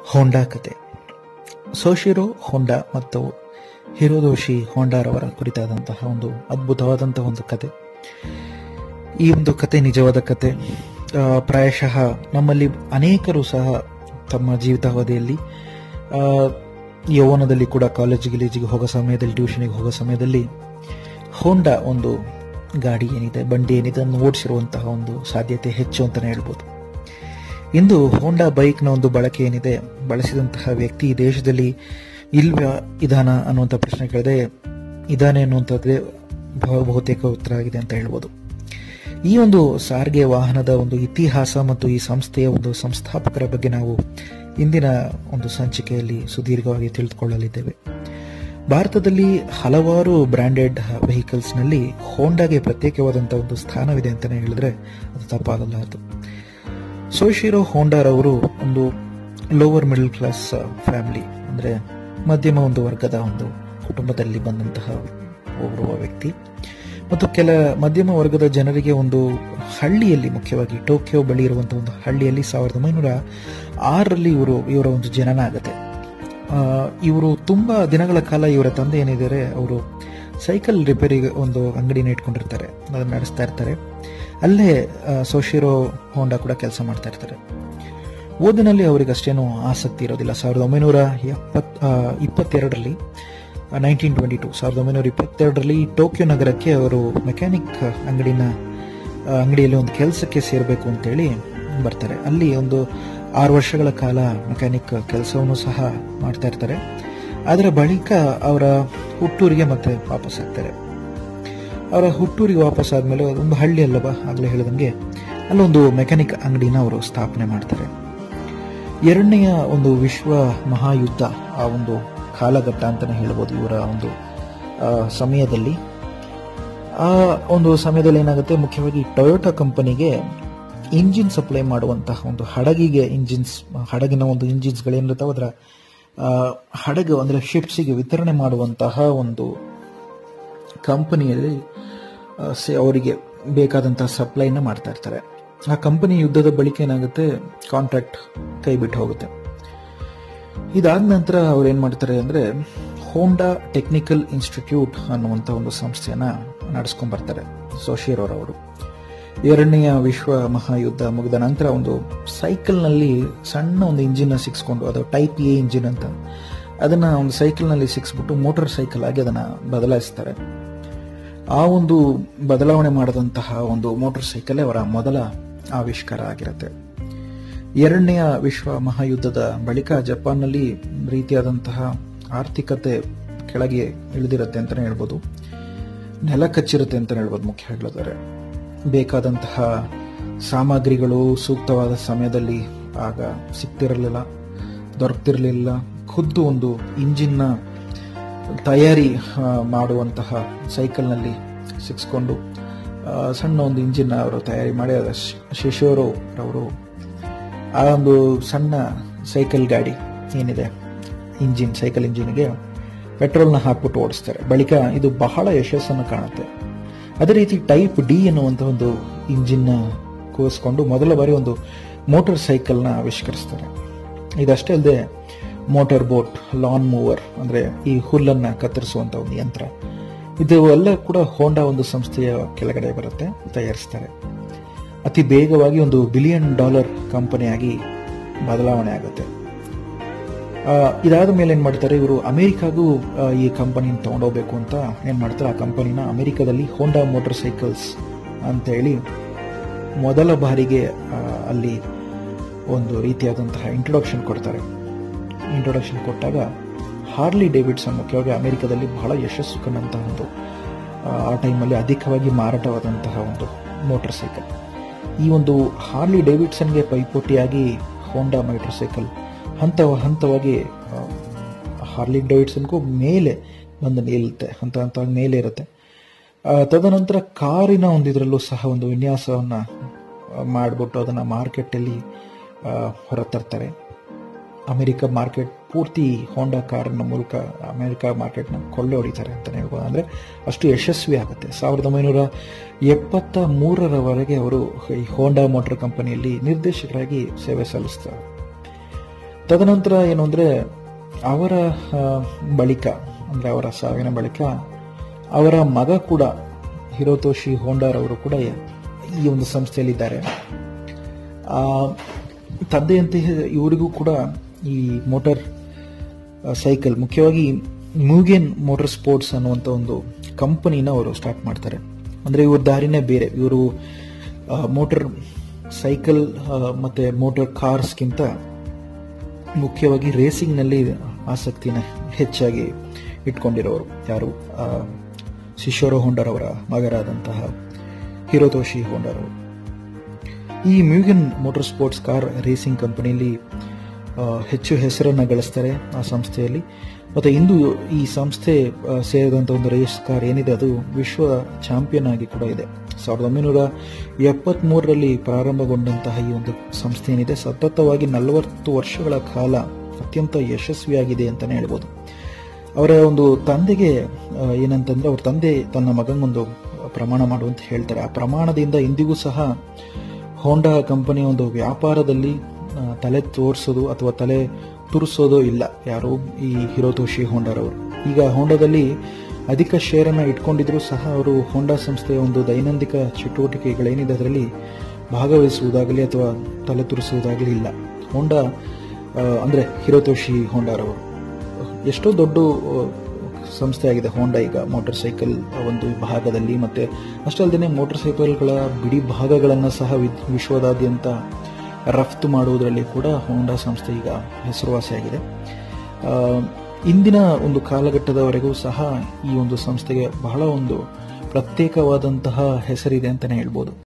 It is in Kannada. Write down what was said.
ಹೋಂಡಾ ಕತೆ ಸೋಶಿರೋ ಹೋಂಡಾ ಮತ್ತು ಹಿರೋದೋಶಿ ಹೋಂಡಾರವರ ಕುರಿತಾದಂತಹ ಒಂದು ಅದ್ಭುತವಾದಂತಹ ಒಂದು ಕತೆ ಈ ಒಂದು ಕತೆ ನಿಜವಾದ ಕತೆ ಆ, ಪ್ರಾಯಶಃ ನಮ್ಮಲ್ಲಿ ಅನೇಕರು ಸಹ ತಮ್ಮ ಜೀವಿತಾವಧಿಯಲ್ಲಿ ಆ, ಯೌವನದಲ್ಲಿ ಕೂಡ ಕಾಲೇಜ್ ಗಿಲೇಜಿಗೆ ಹೋಗೋ ಸಮಯದಲ್ಲಿ ಟ್ಯೂಷನಿಗೆ ಹೋಗೋ ಸಮಯದಲ್ಲಿ ಹೋಂಡಾ ಒಂದು ಗಾಡಿ ಏನಿದೆ ಬಂಡಿ ಏನಿದೆ ಅದನ್ನು ಓಡಿಸಿರುವಂತಹ ಒಂದು ಸಾಧ್ಯತೆ ಹೆಚ್ಚು ಅಂತಲೇ ಹೇಳ್ಬೋದು ಇಂದು ಹೋಂಡಾ ಬೈಕ್ನ ಒಂದು ಬಳಕೆ ಏನಿದೆ ಬಳಸಿದಂತಹ ವ್ಯಕ್ತಿ ಈ ದೇಶದಲ್ಲಿ ಇಲ್ವಾ ಇದಾನ ಅನ್ನುವಂಥ ಪ್ರಶ್ನೆ ಕೇಳಿದೆ ಇದಾನೆ ಅನ್ನುವಂಥದ್ದೇ ಬಹು- ಬಹುತೇಕ ಉತ್ತರ ಆಗಿದೆ ಅಂತ ಹೇಳ್ಬೋದು ಈ ಒಂದು ಸಾರಿಗೆ ವಾಹನದ ಒಂದು ಇತಿಹಾಸ ಮತ್ತು ಈ ಸಂಸ್ಥೆಯ ಒಂದು ಸಂಸ್ಥಾಪಕರ ಬಗ್ಗೆ ನಾವು ಇಂದಿನ ಒಂದು ಸಂಚಿಕೆಯಲ್ಲಿ ಸುದೀರ್ಘವಾಗಿ ತಿಳಿದುಕೊಳ್ಳಲಿದ್ದೇವೆ ಭಾರತದಲ್ಲಿ ಹಲವಾರು ಬ್ರಾಂಡೆಡ್ ವೆಹಿಕಲ್ಸ್ನಲ್ಲಿ ಹೋಂಡಾಗೆ ಪ್ರತ್ಯೇಕವಾದಂತಹ ಒಂದು ಸ್ಥಾನವಿದೆ ಅಂತಲೇ ಹೇಳಿದ್ರೆ ಅದು ತಪ್ಪಾಗಲಾರದು ಸೋಶಿರೋ ಹೋಂಡಾರವರು ಒಂದು ಲೋವರ್ ಮಿಡಲ್ ಕ್ಲಾಸ್ ಫ್ಯಾಮಿಲಿ ಅಂದ್ರೆ ಮಧ್ಯಮ ಒಂದು ವರ್ಗದ ಒಂದು ಕುಟುಂಬದಲ್ಲಿ ಬಂದಂತಹ ಓರ್ವ ವ್ಯಕ್ತಿ ಮತ್ತು ಕೆಲ ಮಧ್ಯಮ ವರ್ಗದ ಜನರಿಗೆ ಒಂದು ಹಳ್ಳಿಯಲ್ಲಿ ಮುಖ್ಯವಾಗಿ ಟೋಕಿಯೋ ಬಳಿ ಇರುವಂತಹ ಒಂದು ಹಳ್ಳಿಯಲ್ಲಿ ಸಾವಿರದ ಒಂಬೈನೂರ ಆರರಲ್ಲಿ ಇವರು ಇವರ ಒಂದು ಜನನ ಆಗುತ್ತೆ ಆ, ಇವರು ತುಂಬಾ ದಿನಗಳ ಕಾಲ ಇವರ ತಂದೆ ಏನಿದ್ದಾರೆ ಅವರು ಸೈಕಲ್ ರಿಪೇರಿ ಒಂದು ಅಂಗಡಿನ ಇಟ್ಕೊಂಡಿರ್ತಾರೆ ಅದನ್ನ ನಡೆಸ್ತಾ ಇರ್ತಾರೆ ಅಲ್ಲೇ ಆ, ಸೋಶಿರೋ ಹೋಂಡಾ ಕೂಡ ಕೆಲಸ ಮಾಡ್ತಾ ಇರ್ತಾರೆ ಓದಿನಲ್ಲಿ ಅವರಿಗೆ ಅಷ್ಟೇನು ಆಸಕ್ತಿ ಇರೋದಿಲ್ಲ ಸಾವಿರದ ಒಂಬೈನೂರ ಎಪ್ಪತ್ ಆ, ಇಪ್ಪತ್ತೆರಡರಲ್ಲಿ ನೈನ್ಟೀನ್ ಟ್ವೆಂಟಿ ಟು ಸಾವಿರದ ಒಂಬೈನೂರ ಇಪ್ಪತ್ತೆರಡರಲ್ಲಿ ಟೋಕಿಯೋ ನಗರಕ್ಕೆ ಅವರು ಮೆಕ್ಯಾನಿಕ್ ಅಂಗಡಿನ ಆ, ಅಂಗಡಿಯಲ್ಲಿ ಒಂದು ಕೆಲಸಕ್ಕೆ ಸೇರಬೇಕು ಅಂತೇಳಿ ಬರ್ತಾರೆ ಅಲ್ಲಿ ಒಂದು ಆರು ವರ್ಷಗಳ ಕಾಲ ಮೆಕ್ಯಾನಿಕ್ ಕೆಲಸವನ್ನು ಸಹ ಮಾಡ್ತಾ ಇರ್ತಾರೆ ಅದರ ಬಳಿಕ ಅವರ ಹುಟ್ಟೂರಿಗೆ ಮತ್ತೆ ವಾಪಸ್ ಆಗ್ತಾರೆ ಅವರ ಹುಟ್ಟೂರಿಗೆ ವಾಪಸ್ ಆದ್ಮೇಲೆ ಒಂದು ಹಳ್ಳಿ ಅಲ್ಲವಾ ಆಗಲೇ ಹೇಳಿದಂಗೆ ಅಲ್ಲೊಂದು ಮೆಕ್ಯಾನಿಕ್ ಅಂಗಡಿನ ಅವರು ಸ್ಥಾಪನೆ ಮಾಡ್ತಾರೆ ಎರಡನೆಯ ಒಂದು ವಿಶ್ವ ಮಹಾಯುದ್ಧ ಆ ಒಂದು ಕಾಲಘಟ್ಟ ಅಂತಾನೆ ಹೇಳ್ಬೋದು ಇವರ ಒಂದು ಆ, ಸಮಯದಲ್ಲಿ ಆ ಒಂದು ಸಮಯದಲ್ಲಿ ಏನಾಗುತ್ತೆ ಮುಖ್ಯವಾಗಿ ಟೊಯೋಟಾ ಕಂಪನಿಗೆ ಇಂಜಿನ್ ಸಪ್ಲೈ ಮಾಡುವಂತಹ ಒಂದು ಹಡಗಿಗೆ ಇಂಜಿನ್ಸ್ ಹಡಗಿನ ಒಂದು ಇಂಜಿನ್ಸ್ಗಳೇನಿರ್ತಾವೆ ಅದರ ಆ, ಹಡಗು ಅಂದ್ರೆ ಶಿಪ್ಸಿಗೆ ವಿತರಣೆ ಮಾಡುವಂತಹ ಒಂದು ಕಂಪನಿಯಲ್ಲಿ ಆ, ಸೆ- ಅವರಿಗೆ ಬೇಕಾದಂತಹ ಸಪ್ಲೈನ ಮಾಡ್ತಾ ಇರ್ತಾರೆ ಆ ಕಂಪನಿ ಯುದ್ಧದ ಬಳಿಕ ಏನಾಗುತ್ತೆ ಕಾಂಟ್ರಾಕ್ಟ್ ಕೈ ಬಿಟ್ಟು ಹೋಗುತ್ತೆ ಇದಾದ ನಂತರ ಅವ್ರು ಏನ್ ಮಾಡ್ತಾರೆ ಅಂದ್ರೆ ಹೋಂಡಾ ಟೆಕ್ನಿಕಲ್ ಇನ್ಸ್ಟಿಟ್ಯೂಟ್ ಅನ್ನುವಂಥ ಒಂದು ಸಂಸ್ಥೆಯನ್ನ ನಡೆಸ್ಕೊಂಡ್ ಬರ್ತಾರೆ ಸೋಶಿಯರವರು ಎರಡನೆಯ ವಿಶ್ವ ಮಹಾಯುದ್ಧ ಮುಗಿದ ನಂತರ ಒಂದು ಸೈಕಲ್ನಲ್ಲಿ ಸಣ್ಣ ಒಂದು ಇಂಜಿನ್ ಸಿಕ್ಸ್ಕೊಂಡು ಅದು ಟೈಪ್ ಎ ಇಂಜಿನ್ ಅಂತ ಅದನ್ನ ಒಂದು ಸೈಕಲ್ನಲ್ಲಿ ಸಿಕ್ಸ್ಬಿಟ್ಟು ಮೋಟಾರ್ ಸೈಕಲ್ ಆಗಿ ಅದನ್ನ ಬದಲಾಯಿಸ್ತಾರೆ ಆ ಒಂದು ಬದಲಾವಣೆ ಮಾಡಿದಂತಹ ಒಂದು ಮೋಟಾರ್ ಸೈಕಲ್ ಅವರ ಮೊದಲ ಆವಿಷ್ಕಾರ ಆಗಿರುತ್ತೆ ಎರಡನೆಯ ವಿಶ್ವ ಮಹಾಯುದ್ಧದ ಬಳಿಕ ಜಪಾನ್ನಲ್ಲಿ ರೀತಿಯಾದಂತಹ ಆರ್ಥಿಕತೆ ಕೆಳಗೆ ಇಳಿದಿರುತ್ತೆ ಅಂತಾನೆ ಹೇಳ್ಬೋದು ನೆಲ ಕಚ್ಚಿರುತ್ತೆ ಅಂತ ಹೇಳ್ಬೋದು ಮುಖ್ಯ ಹೇಳಿದರೆ ಬೇಕಾದಂತಹ ಸಾಮಗ್ರಿಗಳು ಸೂಕ್ತವಾದ ಸಮಯದಲ್ಲಿ ಆಗ ಸಿಗ್ತಿರಲಿಲ್ಲ ದೊರಕ್ತಿರಲಿಲ್ಲ ಖುದ್ದು ಒಂದು ಇಂಜಿನ್ನ ತಯಾರಿ ಆ, ಮಾಡುವಂತಹ ಸೈಕಲ್ನಲ್ಲಿ ಸಿಕ್ಸ್ಕೊಂಡು ಆ, ಸಣ್ಣ ಒಂದು ಇಂಜಿನ್ ಅವರು ತಯಾರಿ ಮಾಡಿ ಅದರ ಶಿಶೋರು ಅವರು ಆ ಒಂದು ಸಣ್ಣ ಸೈಕಲ್ ಗಾಡಿ ಏನಿದೆ ಇಂಜಿನ್ ಸೈಕಲ್ ಇಂಜಿನ್ಗೆ ಪೆಟ್ರೋಲ್ನ ಹಾಕ್ಬಿಟ್ಟು ಓಡಿಸ್ತಾರೆ ಬಳಿಕ ಇದು ಬಹಳ ಯಶಸ್ಸನ್ನು ಕಾಣುತ್ತೆ ಅದೇ ರೀತಿ ಟೈಪ್ ಡಿ ಎನ್ನುವಂತ ಒಂದು ಇಂಜಿನ್ ಕೂರಿಸ್ಕೊಂಡು ಮೊದಲ ಬಾರಿ ಒಂದು ಮೋಟಾರ್ ಸೈಕಲ್ನ ಆವಿಷ್ಕರಿಸ್ತಾರೆ ಇದಷ್ಟೇ ಅಲ್ಲದೆ ಮೋಟಾರ್ ಬೋಟ್ ಲಾನ್ ಮೂವರ್ ಅಂದ್ರೆ ಈ ಹುಲ್ಲನ್ನ ಕತ್ತರಿಸುವಂತ ಒಂದು ಯಂತ್ರ ಇದು ಎಲ್ಲ ಕೂಡ ಹೋಂಡಾ ಒಂದು ಸಂಸ್ಥೆಯ ಕೆಳಗಡೆ ಬರುತ್ತೆ ತಯಾರಿಸ್ತಾರೆ ಅತಿ ಬೇಗವಾಗಿ ಒಂದು ಬಿಲಿಯನ್ ಡಾಲರ್ ಕಂಪನಿಯಾಗಿ ಬದಲಾವಣೆ ಆಗುತ್ತೆ ಆ, ಇದಾದ ಮೇಲೆ ಏನ್ ಮಾಡ್ತಾರೆ ಇವರು ಅಮೆರಿಕಾಗೂ ಆ, ಈ ಕಂಪನಿನ ತಗೊಂಡೋಗ್ಬೇಕು ಅಂತ ಏನ್ ಮಾಡ್ತಾರೆ ಆ ಕಂಪನಿನ ಅಮೆರಿಕದಲ್ಲಿ ಹೋಂಡಾ ಮೋಟಾರ್ ಸೈಕಲ್ಸ್ ಅಂತ ಹೇಳಿ ಮೊದಲ ಬಾರಿಗೆ ಆ, ಅಲ್ಲಿ ಒಂದು ರೀತಿಯಾದಂತಹ ಇಂಟ್ರೊಡಕ್ಷನ್ ಕೊಡ್ತಾರೆ ಇಂಟ್ರೊಡಕ್ಷನ್ ಕೊಟ್ಟಾಗ ಹಾರ್ಲಿ ಡೇವಿಡ್ಸನ್ ಮುಖ್ಯವಾಗಿ ಅಮೆರಿಕದಲ್ಲಿ ಬಹಳ ಯಶಸ್ಸು ಕಂಡಂತಹ ಒಂದು ಆ, ಆ ಟೈಮಲ್ಲಿ ಅಧಿಕವಾಗಿ ಮಾರಾಟವಾದಂತಹ ಒಂದು ಮೋಟಾರ್ ಸೈಕಲ್ ಈ ಒಂದು ಹಾರ್ಲಿ ಡೇವಿಡ್ಸನ್ಗೆ ಪೈಪೋಟಿಯಾಗಿ ಹೋಂಡಾ ಮೋಟಾರ್ ಸೈಕಲ್ ಹಂತ ಹಂತವಾಗಿ ಆ, ಹಾರ್ಲಿ ಡೇವಿಡ್ಸನ್ಗೂ ಮೇಲೆ ಬಂದು ನಿಲ್ಲುತ್ತೆ ಹಂತ ಹಂತವಾಗಿ ಮೇಲೆ ಇರುತ್ತೆ ಆ, ತದನಂತರ ಕಾರಿನ ಒಂದು ಇದರಲ್ಲೂ ಸಹ ಒಂದು ವಿನ್ಯಾಸವನ್ನ ಮಾಡಿಬಿಟ್ಟು ಅದನ್ನ ಮಾರ್ಕೆಟಲ್ಲಿ ಹೊರತರ್ತಾರೆ ಅಮೆರಿಕ ಮಾರ್ಕೆಟ್ ಪೂರ್ತಿ ಹೋಂಡಾ ಕಾರಿನ ಮೂಲಕ ಅಮೆರಿಕ ಮಾರ್ಕೆಟ್ನ ಕೊಳ್ಳೆ ಹೊಡಿತಾರೆ ಅಂತಲೇ ಹೇಳ್ಬೋದು ಅಂದರೆ ಅಷ್ಟು ಯಶಸ್ವಿ ಆಗುತ್ತೆ ಸಾವಿರದ ಒಂಬೈನೂರ ಎಪ್ಪತ್ತ ಮೂರರವರೆಗೆ ಅವರು ಈ ಹೋಂಡಾ ಮೋಟಾರ್ ಕಂಪನಿಯಲ್ಲಿ ನಿರ್ದೇಶಕರಾಗಿ ಸೇವೆ ಸಲ್ಲಿಸ್ತಾರೆ ತದನಂತರ ಏನು ಅಂದರೆ ಅವರ ಆ, ಬಳಿಕ ಅಂದರೆ ಅವರ ಸಾವಿನ ಬಳಿಕ ಅವರ ಮಗ ಕೂಡ ಹಿರೋತೋಶಿ ಹೋಂಡಾರವರು ಕೂಡ ಈ ಒಂದು ಸಂಸ್ಥೆಯಲ್ಲಿದ್ದಾರೆ ಆ, ತಂದೆಯಂತೆ ಇವರಿಗೂ ಕೂಡ ಈ ಮೋಟಾರ್ ಆ, ಸೈಕಲ್ ಮುಖ್ಯವಾಗಿ ಮೂಗೇನ್ ಮೋಟಾರ್ ಸ್ಪೋರ್ಟ್ಸ್ ಅನ್ನುವಂಥ ಒಂದು ಕಂಪನಿನ ಅವರು ಸ್ಟಾರ್ಟ್ ಮಾಡ್ತಾರೆ ಅಂದರೆ ಇವ್ರ ದಾರಿನೇ ಬೇರೆ ಇವರು ಮೋಟಾರ್ ಸೈಕಲ್ ಆ, ಮತ್ತೆ ಮೋಟಾರ್ ಕಾರ್ಸ್ಗಿಂತ ಮುಖ್ಯವಾಗಿ ರೇಸಿಂಗ್ನಲ್ಲಿ ಆಸಕ್ತಿನ ಹೆಚ್ಚಾಗಿ ಇಟ್ಕೊಂಡಿರೋರು ಯಾರು ಆ, ಶಿಶೋರೋ ಹೊಂಡರವರ ಮಗರಾದಂತಹ ಹಿರೋತೋಶಿ ಹೊಂಡರವರು ಈ Mugen motor sports car racing ಕಂಪನಿಯಲ್ಲಿ ಆ, ಹೆಚ್ಚು ಹೆಸರನ್ನು ಗಳಿಸ್ತಾರೆ ಆ ಸಂಸ್ಥೆಯಲ್ಲಿ ಮತ್ತು ಇಂದು ಈ ಸಂಸ್ಥೆ ಆ, ಸೇರಿದಂಥ ಒಂದು ರೇಸ್ ಕಾರ್ ಏನಿದೆ ಅದು ವಿಶ್ವ ಚಾಂಪಿಯನ್ ಆಗಿ ಕೂಡ ಇದೆ ಸಾವಿರದ ಒಂಬೈನೂರ ಎಪ್ಪತ್ಮೂರರಲ್ಲಿ ಪ್ರಾರಂಭಗೊಂಡಂತಹ ಈ ಒಂದು ಸಂಸ್ಥೆ ಏನಿದೆ ಸತತವಾಗಿ ನಲವತ್ತು ವರ್ಷಗಳ ಕಾಲ ಅತ್ಯಂತ ಯಶಸ್ವಿಯಾಗಿದೆ ಅಂತಲೇ ಹೇಳ್ಬೋದು ಅವರ ಒಂದು ತಂದೆಗೆ ಆ, ಏನಂತಂದ್ರೆ ಅವ್ರ ತಂದೆ ತನ್ನ ಮಗನಿಗೊಂದು ಪ್ರಮಾಣ ಮಾಡುವಂತ ಹೇಳ್ತಾರೆ ಆ ಪ್ರಮಾಣದಿಂದ ಇಂದಿಗೂ ಸಹ ಹೋಂಡಾ ಕಂಪನಿಯ ಒಂದು ವ್ಯಾಪಾರದಲ್ಲಿ ಆ, ತಲೆ ತೋರಿಸೋದು ಅಥವಾ ತಲೆ ತುರಿಸೋದು ಇಲ್ಲ ಯಾರು ಈ ಹಿರೋತೋಶಿ ಹೋಂಡಾರವರು ಈಗ ಹೋಂಡಾದಲ್ಲಿ ಅಧಿಕ ಶೇರನ್ನು ಇಟ್ಕೊಂಡಿದ್ರು ಸಹ ಅವರು ಹೋಂಡಾ ಸಂಸ್ಥೆಯ ಒಂದು ದೈನಂದಿಕ ಚಟುವಟಿಕೆಗಳೇನಿದೆ ಅದರಲ್ಲಿ ಭಾಗವಹಿಸುವುದಾಗಲಿ ಅಥವಾ ತಲೆ ತುರಿಸುವುದಾಗಲಿ ಇಲ್ಲ ಹೋಂಡಾ ಆ, ಅಂದ್ರೆ ಹಿರೋತೋಶಿ ಹೋಂಡಾರವರು ಎಷ್ಟೋ ದೊಡ್ಡ ಆ, ಸಂಸ್ಥೆ ಆಗಿದೆ ಹೋಂಡಾ ಈಗ ಮೋಟಾರ್ ಸೈಕಲ್ ಒಂದು ಭಾಗದಲ್ಲಿ ಮತ್ತೆ ಅಷ್ಟಲ್ಲದೆ ಮೋಟಾರ್ ಸೈಕಲ್ಗಳ ಬಿಡಿ ಭಾಗಗಳನ್ನು ಸಹ ವಿ- ವಿಶ್ವದಾದ್ಯಂತ ರಫ್ತು ಮಾಡುವುದರಲ್ಲಿ ಕೂಡ ಹೋಂಡಾ ಸಂಸ್ಥೆ ಈಗ ಹೆಸರುವಾಸಿಯಾಗಿದೆ ಆ, ಇಂದಿನ ಒಂದು ಕಾಲಘಟ್ಟದವರೆಗೂ ಸಹ ಈ ಒಂದು ಸಂಸ್ಥೆಗೆ ಬಹಳ ಒಂದು ಪ್ರತ್ಯೇಕವಾದಂತಹ ಹೆಸರಿದೆ ಅಂತಲೇ ಹೇಳ್ಬೋದು